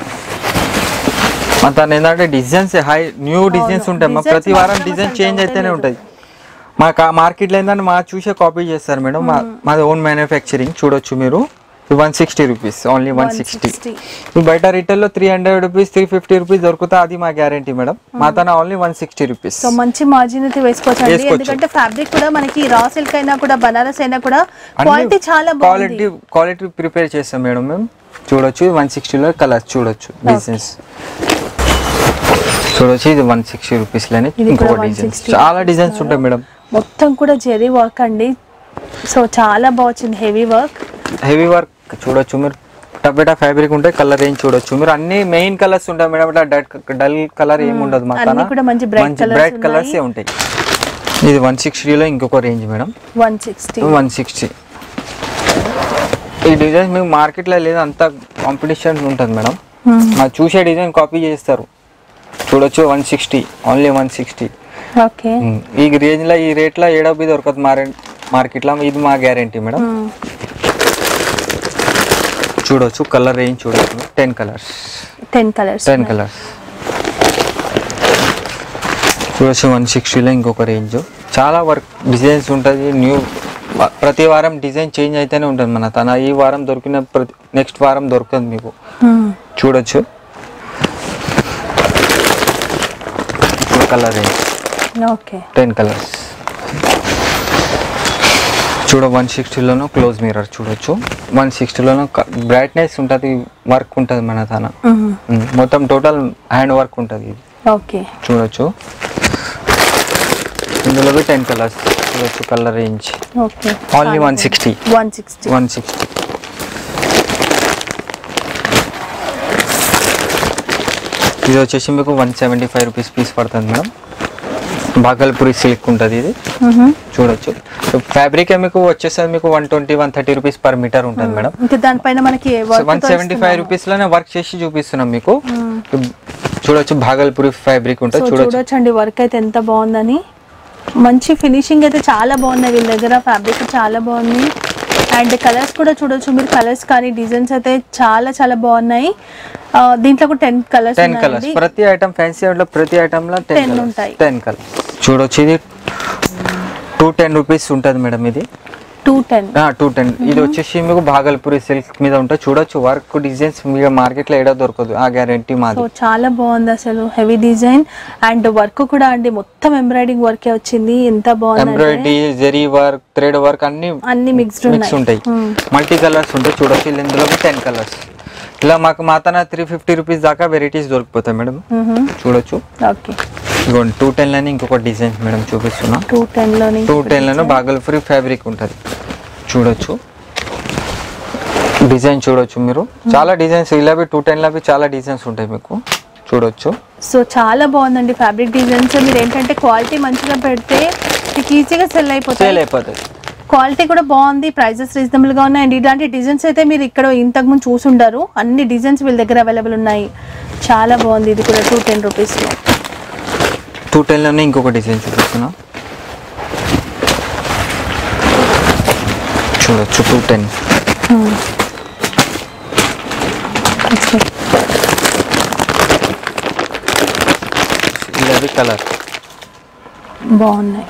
అంత ఏంటంటే డిజైన్స్ హై న్యూ డిజైన్స్ ఉంటాయి మా Designs ప్రతి వారం మాత్రం డిజైన్ అసలు చేంజ్ doubt అయితేనే లేదు. ఉంటుంది మా మార్కెట్లో ఏంటంటే మా చూసే కాపీ చేస్తారు మేడం మా మాది ఓన్ మ్యానుఫ్యాక్చరింగ్ చూడొచ్చు మీరు one sixty rupees only one sixty 160. బయట రిటైల్లో three hundred rupees three fifty rupees దొరుకుతా అది మా గ్యారంటీ మేడం మా తన only one sixty rupees so మంచి మార్జిన్ అయితే వేసుకోవచ్చు అండి వేసుకోవచ్చు. ఎందుకంటే ఫ్యాబ్రిక్ కూడా మనకి రా సిల్క్ అయినా కూడా బనారస్ అయినా కూడా క్వాలిటీ చాలా క్వాలిటీ బాగుంది క్వాలిటీ ప్రిపేర్ చేస్తాం మేడం మేము చూడొచ్చు వన్ సిక్స్టీలో కలర్స్ చూడొచ్చు డిజైన్స్ చూడొచ్చు ఇది వన్ సిక్స్టీ రూపీస్లోనే ఇది ఇంకో కూడా డిజైన్స్ 160 చాలా డిజైన్స్ ఉంటాయి మేడం మొత్తం కూడా జెరీ వర్క్ అండి సో చాలా బాగా వచ్చింది హెవీ వర్క్ హెవీ వర్క్ చూడొచ్చు మీరు టబేటా ఫ్యాబ్రిక్ ఉంటాయి కలర్ ఏం చూడొచ్చు మీరు అన్ని మెయిన్ కలర్స్ ఉంటాయి మేడం ఇట్లా డల్ కలర్ ఏమి ఉండదు మా అన్ని కూడా మంచి bright colours బ్రైట్ ఉన్నాయి. కలర్స్ ఉంటాయి ఇది వన్ సిక్స్టీలో ఇంకొక range madam one sixty one sixty ఈ డిజైన్ మీకు మార్కెట్లో లేదు అంత కాంపిటీషన్ ఉంటుంది మేడం మా చూసే డిజైన్ కాపీ చేస్తారు చూడొచ్చు one sixty only one sixty okay ఈ రేంజ్లో ఈ రేట్లో ఏడబి దొరకదు మారే మార్కెట్లో ఇది మా గ్యారంటీ మేడం చూడొచ్చు కలర్ రేంజ్ చూడొచ్చు ten colours ten colours ten colours చూడొచ్చు వన్ సిక్స్టీలో ఇంకొక రేంజ్ చాలా వర్క్ డిజైన్స్ ఉంటుంది న్యూ ప్రతి వారం డిజైన్ చేంజ్ అయితేనే ఉంటుంది మన తన ఈ వారం దొరికిన ప్రతి నెక్స్ట్ వారం దొరకదు మీకు చూడొచ్చు ఇప్పుడు colour range okay ten colours చూడ వన్ సిక్స్టీలోనూ క్లోజ్ మిర్రర్ చూడొచ్చు వన్ సిక్స్టీలోనూ బ్రైట్నెస్ ఉంటుంది వర్క్ ఉంటుంది మన తన ఉమ్, మొత్తం టోటల్ హ్యాండ్ వర్క్ ఉంటుంది ఇది ఓకే చూడొచ్చు ఇందులో టెన్ కలర్స్ చూడొచ్చు colour range okay only one sixty one sixty one sixty ఇది వచ్చేసి మీకు one seventy five rupees piece పడుతుంది మేడం బాగల్పూరి సిల్క్ ఉంటుంది ఇది చూడొచ్చు ఫ్యాబ్రిక్ మీకు వచ్చేసరికి మీకు one twenty one thirty rupees per metre ఉంటుంది మేడం ఇంకా దానిపైన మనకి వన్ సెవెంటీ ఫైవ్ రూపీస్ లోనే వర్క్ చేసి చూపిస్తున్నాం మీకు చూడొచ్చు భాగల్పూరి ఫ్యాబ్రిక్ సో ఉంటుంది చూడొచ్చు చూడొచ్చండి వర్క్ అయితే ఎంత బాగుందని మంచి ఫినిషింగ్ అయితే చాలా బాగున్నాయి వీళ్ళ దగ్గర ఫ్యాబ్రిక్ చాలా బాగుంది అండ్ కలర్స్ కూడా చూడొచ్చు మీరు కలర్స్ కానీ డిజైన్స్ అయితే చాలా చాలా బాగున్నాయి ఆ, దీంట్లో కూడా టెన్ కలర్స్ టెన్ కలర్స్ ప్రతి ఐటమ్ ఫ్యాన్సీ లో ప్రతి ఐటమ్ లో 10 టెన్ ఉంటాయి. టెన్ కలర్స్ చూడొచ్చు ఇది టూ టెన్ రూపీస్ ఉంటుంది మేడం ఇది టూ టెన్ టూ టెన్ ఇది వచ్చేసి మీకు భాగల్పూరి సిల్క్ మీద ఉంటుంది చూడొచ్చు వర్క్ డిజైన్స్ మీకు మార్కెట్ లో ఏడా దొరకదు ఆ గ్యారంటీ సో మాది చాలా బాగుంది అసలు హెవీ డిజైన్ అండ్ వర్క్ కూడా అండి మొత్తం ఎంబ్రాయిడింగ్ వర్కే వచ్చింది ఎంత బాగుంది embroidery zari work thread work అన్ని అన్ని మిక్స్డ్ మిక్స్ ఉన్నాయి ఉంటాయి మల్టీ కలర్స్ ఉంటాయి చూడొచ్చు ఇలా ఇందులో టెన్ కలర్స్ ఇలా మాకు మాతన త్రీ ఫిఫ్టీ రూపీస్ దాకా వెరైటీస్ దొరికిపోతాయి మేడం చూడొచ్చు ఓకే ఇదిగోండి టూ టెన్ లోనే ఇంకొక డిజైన్ మేడం చూపిస్తున్నా టూ టెన్ లోని టూ టెన్ లోనే బాగల్పూరి ఫ్యాబ్రిక్ ఉంటుంది చూడొచ్చు డిజైన్ చూడొచ్చు మీరు చాలా డిజైన్స్ ఇలా టూ టెన్ లో చాలా డిజైన్స్ ఉంటాయి మీకు చూడొచ్చు సో చాలా బాగుందండి ఫ్యాబ్రిక్ డిజైన్స్ మీరు ఏంటంటే క్వాలిటీ మంచిగా పెడితే మీకు ఈజీగా సెల్ సేల్ అయిపోతాయి అయిపోతాయి క్వాలిటీ కూడా బాగుంది ప్రైజెస్ రీజనబుల్ గా ఉన్నాయి అండ్ ఇలాంటి డిజైన్స్ అయితే మీరు ఇక్కడ ఇంతకు ముందు చూసుంటారు అన్ని డిజైన్స్ వీళ్ళ దగ్గర అవైలబుల్ ఉన్నాయి చాలా బాగుంది ఇది కూడా టూ టెన్ రూపీస్ లో టూ టెన్ లోనే ఇంకొక డిజైన్ చూపిస్తున్నా చూడొచ్చు టూ టెన్ ఇది కలర్ బాగున్నాయి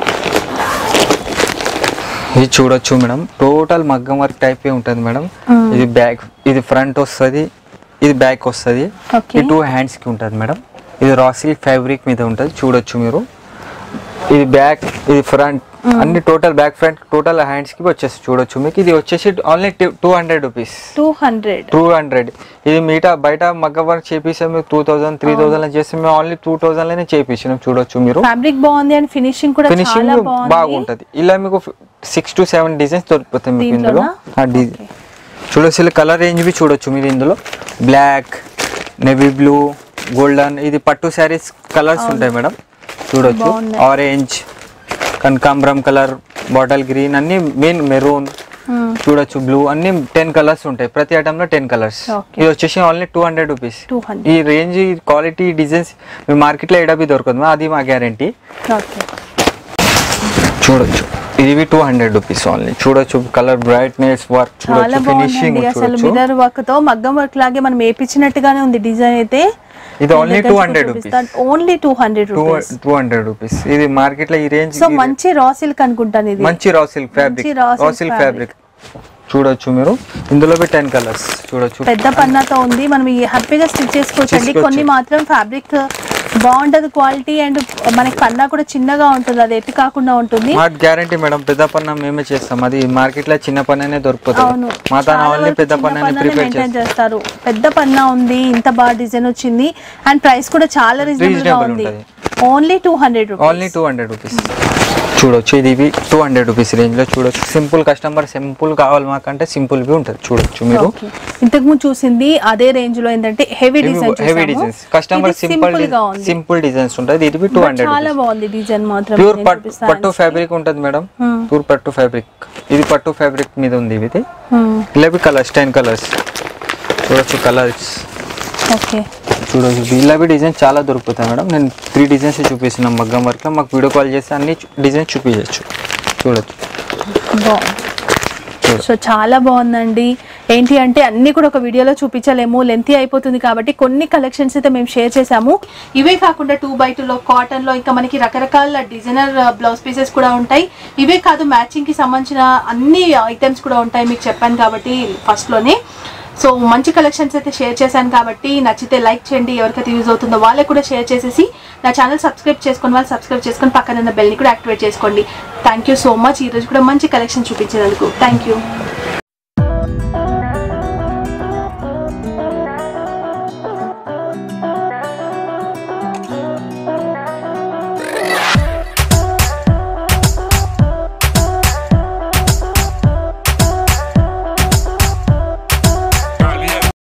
ఇది చూడొచ్చు మేడం టోటల్ మగ్గం వర్క్ టైప్ ఉంటుంది మేడం ఇది బ్యాక్ ఇది ఫ్రంట్ వస్తుంది ఇది బ్యాక్ వస్తుంది Okay. ఈ టూ హ్యాండ్స్ కి ఉంటుంది మేడం ఇది రాసిల్ ఫ్యాబ్రిక్ మీద ఉంటుంది చూడొచ్చు మీరు ఇది బ్యాక్ ఇది ఫ్రంట్ అన్ని total back front total hands కి వచ్చేసి చూడొచ్చు మీకు ఇది వచ్చేసి only two hundred rupees two hundred two hundred ఇది మీట బయట మగ్గ వర్క్ చేపిస్తే మీకు టూ థౌసండ్ త్రీ థౌసండ్ చేస్తే మేము ఓన్లీ టూ థౌసండ్ లోనే చేపించినాం చూడొచ్చు మీరు ఫ్యాబ్రిక్ బాగుంది అండ్ ఫినిషింగ్ కూడా ఫినిషింగ్ చాలా బాగుంది బాగుంటుంది ఇలా మీకు సిక్స్ టు సెవెన్ డిజైన్స్ దొరికిపోతాయి మీకు ఇందులో దీంట్లోనా? ఆ డిజైన్ చూడొచ్చు ఇలా కలర్ రేంజ్ బి చూడొచ్చు మీరు ఇందులో బ్లాక్ నెవీ బ్లూ గోల్డెన్ ఇది పట్టు శారీస్ కలర్స్ ఉంటాయి మేడం చూడొచ్చు బాగున్నాయి. ఆరెంజ్ కనకాంబరం కలర్ బాటిల్ గ్రీన్ అన్ని మెయిన్ మెరూన్ చూడొచ్చు బ్లూ అన్ని టెన్ కలర్స్ ఉంటాయి ప్రతి ఐటమ్ లో టెన్ కలర్స్ Okay. ఇది వచ్చేసి only two hundred rupees two hundred ఈ రేంజ్ క్వాలిటీ డిజైన్స్ మీ మార్కెట్ లో ఎడబి దొరకదు అది మా గ్యారంటీ ఓకే చూడొచ్చు ఇది టూ హండ్రెడ్ రూపీస్ ఓన్లీ చూడొచ్చు కలర్ బ్రైట్నెస్ వర్క్ చాలా చూడొచ్చు ఫినిషింగ్ బాగుందండి అసలు చూడొచ్చు మిర్రర్ వర్క్ తో మగ్గం వర్క్ లాగే మనం వేపించినట్టుగానే ఉంది డిజైన్ అయితే ఇది only two hundred rupees only two hundred two rupees two hundred rupees ఇది మార్కెట్ లో ఈ రేంజ్ సో మంచి రా సిల్క్ అనుకుంటాను ఇది మంచి రా సిల్క్ ఫ్యాబ్రిక్ మంచి raw silk raw silk fabric చూడొచ్చు మీరు ఇందులో టెన్ కలర్స్ చూడొచ్చు పెద్ద పన్నాతో ఉంది మనం ఈ హ్యాపీగా స్టిచ్ చేసుకోవచ్చు అండి చేసుకోవచ్చు. కొన్ని మాత్రం ఫ్యాబ్రిక్ బాగుంటది క్వాలిటీ అండ్ మనకి పన్నా కూడా చిన్నగా ఉంటుంది అది ఎట్టి కాకుండా ఉంటుంది మా గ్యారంటీ మేడం పెద్ద పన్న మేమే చేస్తాం అది మార్కెట్ లో చిన్న పన్ననే దొరుకుతుంది అవును మా తాన చాలా ఓన్లీ వరకు పెద్ద చిన్న పన్నని పన్నానే ప్రిపేర్ maintain చేస్తాం చేస్తారు పెద్ద పన్నా ఉంది ఇంత బాగా డిజైన్ వచ్చింది అండ్ ప్రైస్ కూడా చాలా రీజనబుల్ గా Reasonable ఉంది ఉంటది. Only two hundred only two hundred rupees చూడొచ్చు ఇది ఇవి టూ హండ్రెడ్ రూపీస్ రేంజ్ లో చూడొచ్చు సింపుల్ కస్టమర్ సింపుల్ కావాలి మాకంటే సింపుల్ వి ఉంటుంది చూడొచ్చు మీరు ఇంతకు ముందు చూసింది అదే రేంజ్ లో ఏంటంటే heavy design heavy designs customer simple simple గా ఉంది సింపుల్ డిజైన్స్ ఉంటుంది ఇది టూ But హండ్రెడ్ చాలా బాగుంది డిజైన్ మాత్రం ప్యూర్ నేను పట్టు చూపిస్తాను. పట్టు ఫ్యాబ్రిక్ ఉంటుంది మేడం Hmm. ప్యూర్ పట్టు ఫ్యాబ్రిక్ ఇది పట్టు ఫ్యాబ్రిక్ మీద ఉంది ఇది Hmm. ఇలా కలర్స్ టెన్ కలర్స్ చూడొచ్చు కలర్స్ ఓకే చూడొచ్చు ఇలా డిజైన్ చాలా దొరుకుతాయి మేడం నేను త్రీ డిజైన్స్ చూపిస్తున్నాను మగ్గం వర్క్ మాకు వీడియో కాల్ చేస్తే అన్ని డిజైన్స్ చూపించచ్చు చూడొచ్చు బాగుంది సో చాలా బాగుందండి ఏంటి అంటే అన్ని కూడా ఒక వీడియోలో చూపించలేము లెంతీ అయిపోతుంది కాబట్టి కొన్ని కలెక్షన్స్ అయితే మేము షేర్ చేసాము ఇవే కాకుండా టూ బై టూలో కాటన్ లో ఇంకా మనకి రకరకాల డిజైనర్ బ్లౌజ్ పీసెస్ కూడా ఉంటాయి ఇవే కాదు మ్యాచింగ్ కి సంబంధించిన అన్ని ఐటమ్స్ కూడా ఉంటాయి మీకు చెప్పాను కాబట్టి ఫస్ట్ లోనే సో మంచి కలెక్షన్స్ అయితే షేర్ చేశాను కాబట్టి నచ్చితే లైక్ చేయండి ఎవరికైతే యూజ్ అవుతుందో వాళ్ళకి కూడా షేర్ చేసేసి నా ఛానల్ సబ్స్క్రైబ్ చేసుకుని వాళ్ళు సబ్స్క్రైబ్ చేసుకొని పక్కన ఉన్న బెల్ని కూడా యాక్టివేట్ చేసుకోండి థ్యాంక్ యూ సో మచ్ ఈ రోజు కూడా మంచి కలెక్షన్ చూపించినందుకు థ్యాంక్ యూ